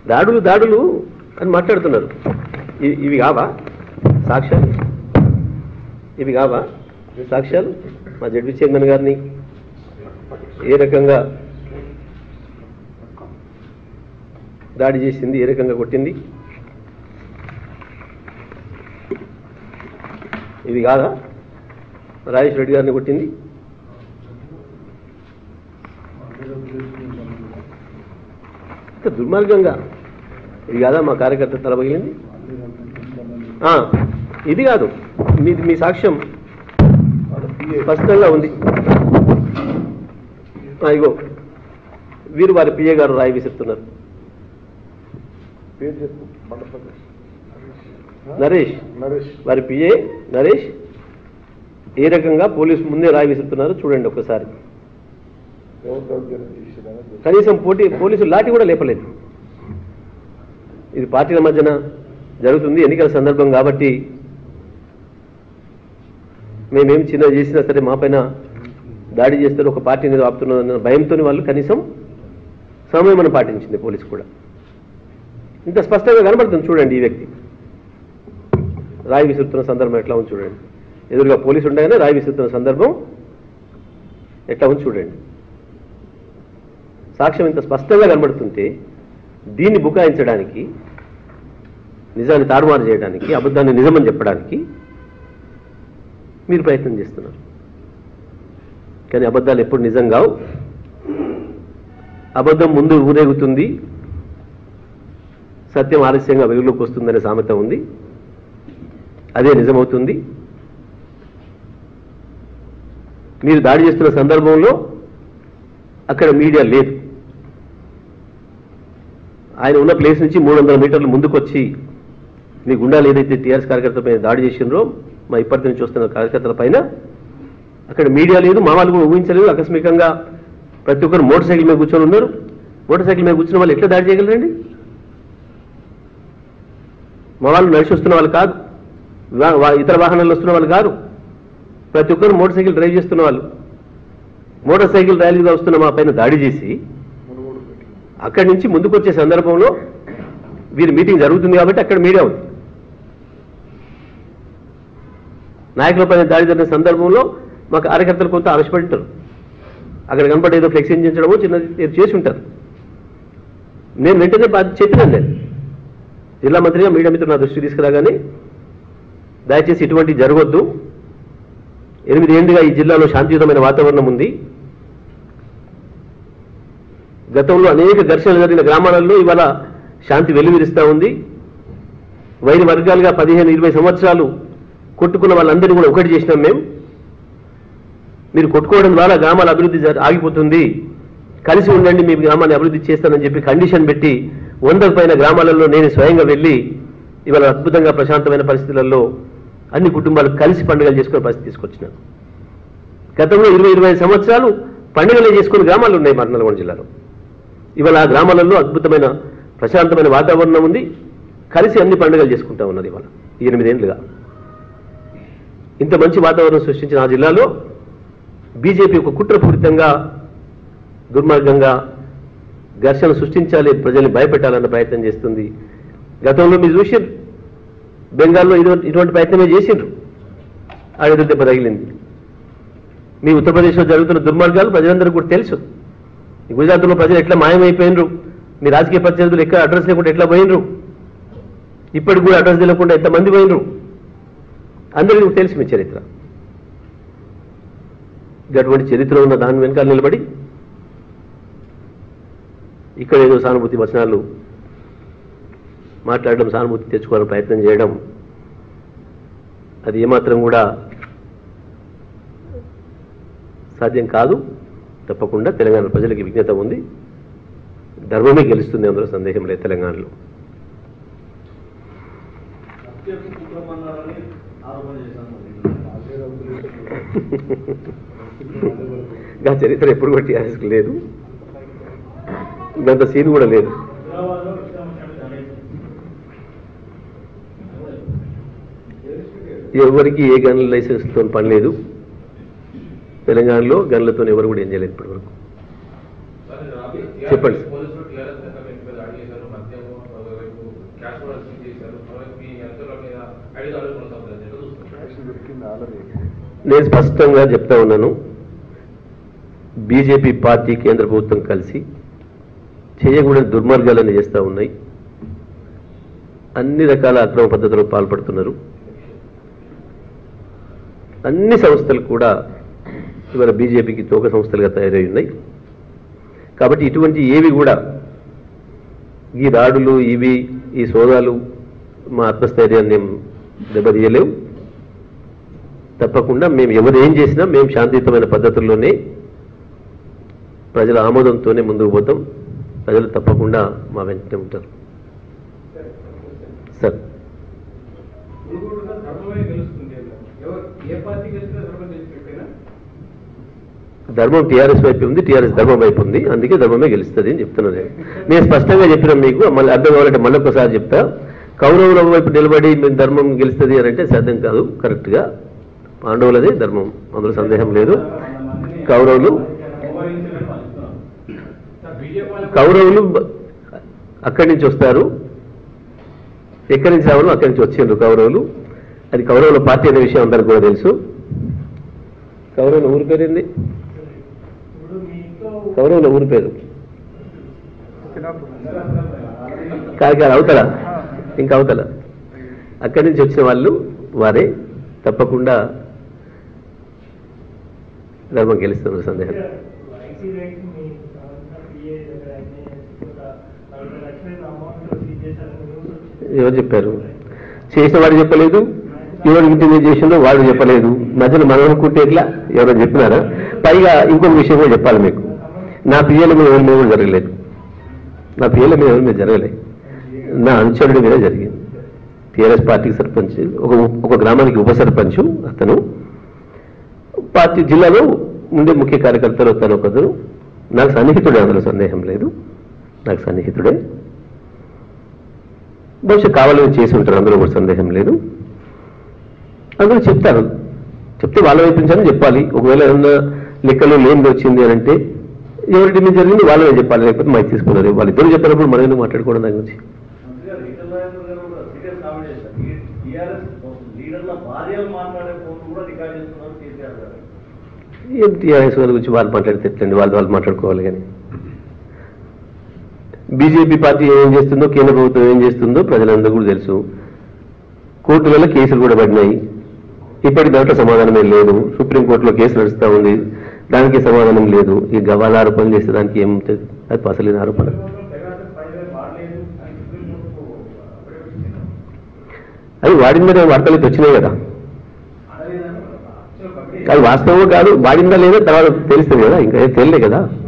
దాడులు దాడులు అని మాట్లాడుతున్నారు ఇ- ఇవి కావా సాక్ష్యాలు ఇవి కావా సాక్ష్యాలు మా జడ్పీ చైర్మన్ గారిని ఏ రకంగా దాడి చేసింది ఏ రకంగా కొట్టింది ఇవి కాదా రాజేష్ రెడ్డి గారిని కొట్టింది ఇంత దుర్మార్గంగా ఇది కాదా మా కార్యకర్త తలబగిలింది ఆ, ఇది కాదు మీ మీ సాక్ష్యం స్పష్టంగా ఉంది ఆ, ఇగో వీరు వారి పిఏ గారు రాయి విసురుతున్నారు పేరు చెప్పు బండపల్లి నరేష్ నరేష్ వారి పిఏ నరేష్ ఏ రకంగా పోలీసు ముందే రాయి విసురుతున్నారు చూడండి ఒకసారి ఎవరు దౌర్జన్యం చేసేదని తెలుసు. కనీసం పోటీ పోలీసులు లాఠీ కూడా లేపలేదు ఇది పార్టీల మధ్యన జరుగుతుంది ఎన్నికల సందర్భం కాబట్టి మేమేం చిన్న చేసినా సరే మా పైన దాడి చేస్తారు ఒక పార్టీ మీద ఆపుతున్న భయంతో వాళ్ళు కనీసం సమయం పాటించింది పోలీసు కూడా ఇంత స్పష్టంగా కనబడుతుంది చూడండి ఈ వ్యక్తి రాయి విసురుతున్న సందర్భం ఎట్లా ఉంది చూడండి ఎదురుగా పోలీసు ఉండగానే రాయి విసురుతున్న సందర్భం ఎట్లా ఉంది చూడండి సాక్ష్యం ఇంత స్పష్టంగా కనబడుతుంటే దీన్ని బుకాయించడానికి నిజాన్ని తారుమారు చేయడానికి అబద్ధాన్ని నిజమని చెప్పడానికి మీరు ప్రయత్నం చేస్తున్నారు కానీ అబద్ధాలు ఎప్పుడు నిజం కావు అబద్ధం ముందు ఊరేగుతుంది సత్యం ఆలస్యంగా వెలుగులోకి వస్తుందనే సామెత ఉంది అదే నిజమవుతుంది మీరు దాడి చేస్తున్న సందర్భంలో అక్కడ మీడియా లేదు ఆయన ఉన్న ప్లేస్ నుంచి మూడు వందల మీటర్లు ముందుకొచ్చి మీ గుండాలు ఏదైతే టీఆర్ఎస్ కార్యకర్తల పైన దాడి చేసినారో మా ఇప్పటి నుంచి వస్తున్న కార్యకర్తల పైన అక్కడ మీడియా లేదు మా వాళ్ళు కూడా ఊహించలేదు ఆకస్మికంగా ప్రతి ఒక్కరు మోటార్ సైకిల్ మీద కూర్చొని ఉన్నారు మోటార్ సైకిల్ మీద కూర్చున్న వాళ్ళు ఎట్లా దాడి చేయగలరండి మా వాళ్ళు నడిచి వస్తున్న వాళ్ళు కాదు వా- వా- ఇతర వాహనాల్లో వస్తున్న వాళ్ళు కాదు ప్రతి ఒక్కరు మోటార్ సైకిల్ డ్రైవ్ చేస్తున్న వాళ్ళు మోటార్ సైకిల్ ర్యాలీగా వస్తున్న మా పైన దాడి చేసి మునుగోడు పెట్టి అక్కడి నుంచి ముందుకు వచ్చే సందర్భంలో వీరి మీటింగ్ జరుగుతుంది కాబట్టి అక్కడ మీడియా ఉంది నాయకుల పైన దాడి జరిగిన సందర్భంలో మా కార్యకర్తలు కొంత ఆవేశపడి ఉంటారు అక్కడ కనపడి ఏదో ఫ్లెక్స్ ఎంచడమో చిన్నది ఏదో చేసి ఉంటారు నేను వెంటనే బాధ్యత చెప్పినాను నేను జిల్లా మంత్రిగా మీడియా మిత్రులు నా దృష్టి తీసుకురాగానే దయచేసి ఇటువంటి జరగొద్దు ఎనిమిది ఏళ్ళుగా ఈ జిల్లాలో శాంతియుతమైన వాతావరణం ఉంది గతంలో అనేక ఘర్షణలు జరిగిన గ్రామాలలో ఇవాళ శాంతి వెలువరిస్తూ ఉంది వైరు వర్గాలుగా పదిహేను ఇరవై సంవత్సరాలు కొట్టుకున్న వాళ్ళందరినీ కూడా ఒకటి చేసినాం మేము మీరు కొట్టుకోవడం ద్వారా గ్రామాల అభివృద్ధి జర- ఆగిపోతుంది కలిసి ఉండండి మీ గ్రామాన్ని అభివృద్ధి చేస్తానని చెప్పి కండిషన్ పెట్టి వందకు పైన గ్రామాలలో నేను స్వయంగా వెళ్ళి ఇవాళ అద్భుతంగా ప్రశాంతమైన పరిస్థితులలో అన్ని కుటుంబాలు కలిసి పండుగలు చేసుకునే పరిస్థితి తీసుకొచ్చినాను గతంలో ఇరవై ఇరవై ఐదు సంవత్సరాలు పండుగలే చేసుకునే గ్రామాలు ఉన్నాయి మన నల్గొండ జిల్లాలో ఇవాళ ఆ గ్రామాలలో అద్భుతమైన ప్రశాంతమైన వాతావరణం ఉంది కలిసి అన్ని పండుగలు చేసుకుంటా ఉన్నది ఇవాళ ఈ ఎనిమిదేండ్లుగా ఇంత మంచి వాతావరణం సృష్టించిన ఆ జిల్లాలో బీజేపీ ఒక కుట్రపూరితంగా దుర్మార్గంగా ఘర్షణ సృష్టించాలి ప్రజల్ని భయపెట్టాలన్న ప్రయత్నం చేస్తుంది గతంలో మీరు చూసారు బెంగాల్లో ఇటువంటి ఇటువంటి ప్రయత్నమే చేసిండ్రు ఆ ఎదురు దెబ్బ తగిలింది మీ ఉత్తరప్రదేశ్లో జరుగుతున్న దుర్మార్గాలు ప్రజలందరికీ కూడా తెలుసు ఈ గుజరాత్లో ప్రజలు ఎట్లా మాయమైపోయినరు మీ రాజకీయ ప్రత్యర్థులు ఎక్కడ అడ్రస్ లేకుండా ఎట్లా పోయినరు ఇప్పటికి కూడా అడ్రస్ తెలియకుండా ఎంతమంది పోయినరు అందరికీ తెలుసు మీ చరిత్ర అటువంటి చరిత్ర ఉన్న దాని వెనకాల నిలబడి ఇక్కడ ఏదో సానుభూతి వచనాలు మాట్లాడడం సానుభూతి తెచ్చుకోవాలని ప్రయత్నం చేయడం అది ఏమాత్రం కూడా సాధ్యం కాదు తప్పకుండా తెలంగాణ ప్రజలకి విజ్ఞత ఉంది ధర్మమే గెలుస్తుంది అందులో సందేహం లేదు తెలంగాణలో హత్యకు కుట్రపన్నారని ఆరోపణ చేశాను అదే రంగులు ఇంకా చరిత్ర ఎప్పుడు కూడా టీఆర్ఎస్కి లేదు ఇంత సీన్ కూడా లేదు హైదరాబాద్లో ఇష్టం అనేది ఎవరికి ఏ గన్ల లైసెన్స్తో పని లేదు తెలంగాణలో గన్లతో ఎవరు కూడా ఏం చేయలేదు ఇప్పటి వరకు చెప్పండి. పోలీసులు టీఆర్ఎస్ నేతలు ఇంటిపై దాడి చేశారు మద్యము రాష్ట్రాలు చేశారు మరోవైపు మీ అంశాల మీద ఐదు ఆరు కొనసాగుతుంది ఎట్లా చూస్తారు క్యాష్ దొరికింది ఆల్రెడీ నేను స్పష్టంగా చెప్తా ఉన్నాను బీజేపీ పార్టీ కేంద్ర ప్రభుత్వం కలిసి చేయకూడని దుర్మార్గాలను చేస్తూ ఉన్నాయి అన్ని రకాల అక్రమ పద్ధతులకు పాల్పడుతున్నారు అన్ని సంస్థలు కూడా ఇవాళ బీజేపీకి తోక సంస్థలుగా తయారై ఉన్నాయి కాబట్టి ఇటువంటి ఏవి కూడా ఈ రాడులు ఇవి ఈ సోదాలు మా ఆత్మస్థైర్యాన్ని ఏం దెబ్బతీయలేవు తప్పకుండా మేము ఎవరు ఏం చేసినా మేము శాంతియుతమైన పద్ధతుల్లోనే ప్రజల ఆమోదంతోనే ముందుకు పోతాం ప్రజలు తప్పకుండా మా వెంటనే ఉంటారు సార్ మునుగోడులో ధర్మమే గెలుస్తుంది అన్నారు. ఎవరు ఏ పార్టీ గెలిచినా ధర్మం గెలిచినట్టేనా ధర్మం టీఆర్ఎస్ వైపు ఉంది టీఆర్ఎస్ ధర్మం వైపు ఉంది అందుకే ధర్మమే గెలుస్తుంది అని చెప్తున్నాను నేను. నేను స్పష్టంగా చెప్పినాం మీకు మళ్ళీ అర్థం కావాలంటే మళ్ళీ ఒకసారి చెప్తా కౌరవుల వైపు నిలబడి మేము ధర్మం గెలుస్తుంది అని అంటే సాధ్యం కాదు కరెక్ట్గా పాండవులదే ధర్మం అందులో సందేహం లేదు కౌరవులు మోహరించడం భావిస్తున్నాం. సార్, బీజేపీ వాళ్ళు- కౌరవులు బ- అక్కడి నుంచి వస్తారు ఎక్కడి నుంచి రావడం అక్కడి నుంచి వచ్చిండ్రు కౌరవులు అది కౌరవుల పార్టీ అనే విషయం అందరికి కూడా తెలుసు కౌరవుల ఊరి పేరు ఏంది కౌరవుల ఊరి పేరు కాదు కాదు అవతల ఇంకా అవతల అక్కడి నుంచి వచ్చిన వాళ్ళు వారే తప్పకుండా ధర్మం గెలుస్తున్నారు సందేహం ఐటీ రేట్ మీ కావాల్సిన పిఏ దగ్గర అన్ని ఒక నలభై లక్షల అమౌంట్ సీజ్ చేశారని న్యూస్ వచ్చింది ఎవరు చెప్పారు చేసిన వాడు చెప్పలేదు ఎవరు ఇంటిమేట్ చేసిందో వాడు చెప్పలేదు మధ్యలో మనం అనుకుంటే ఎట్లా ఎవరో చెప్పినారా పైగా ఇంకొక విషయం కూడా చెప్పాలి మీకు నా పిల్లల మీద ఎవరి మీద కూడా జరగలేదు నా పిల్లల మీద ఎవరి మీద జరగలేదు నా అనుచరుడి మీద జరిగింది టీఆర్ఎస్ పార్టీకి సర్పంచ్ ఒక ఒక గ్రామానికి ఉప సర్పంచ్ అతను పార్టీ జిల్లాలో ఉండే ముఖ్య కార్యకర్తలు తను ఒకరు నాకు సన్నిహితుడే అందులో సందేహం లేదు నాకు సన్నిహితుడే బహుశా కావాలని చేసి ఉంటారు అందులో కూడా సందేహం లేదు అందులో చెప్తారు చెప్తే వాళ్ళ వైపు నుంచి అని చెప్పాలి ఒకవేళ ఏమన్నా లెక్కలు లేనిది వచ్చింది అని అంటే ఎవరి మీద జరిగింది వాళ్ళనే చెప్పాలి లేకపోతే మైక్ తీసుకున్నారు వాళ్ళిద్దరు చెప్పినప్పుడు మనం ఎందుకు మాట్లాడుకోవడం దాని గురించి మంత్రి గారు ఈటల రాజేంద్ర గారు కూడా సీరియస్ కామెంట్ చేశారు ఈ టీఆర్ఎస్ లీడర్ల భార్యలు మాట్లాడే ఫోన్ కూడా రికార్డ్ చేస్తున్నారు కేసీఆర్ గారు ఏం టీఆర్ఎస్ వాళ్ళ గురించి వాళ్ళు మాట్లాడితే ఎట్లండి వాళ్ళు వాళ్ళు మాట్లాడుకోవాలి కానీ బీజేపీ పార్టీ ఏం చేస్తుందో కేంద్ర ప్రభుత్వం ఏం చేస్తుందో ప్రజలందరూ కూడా తెలుసు కోర్టులలో కేసులు కూడా పడినాయి ఇప్పటి దాంట్లో సమాధానమే లేదు సుప్రీంకోర్టులో కేసు నడుస్తూ ఉంది దానికి సమాధానం లేదు ఈ గవాల ఆరోపణలు చేస్తే దానికి ఏం అది అసలు ఆరోపణ తెగరాజు పై వాడలేదు అని సుప్రీంకోర్టుకు అప్పుడే వచ్చింది అది వాడిందనే వార్తలు అయితే వచ్చినాయి కదా అనలేదని యాక్చువల్ కమిటీ అది వాస్తవం కాదు వాడిందా లేదా తర్వాత తెలుస్తుంది కదా ఇంకా ఏం తెలియలే కదా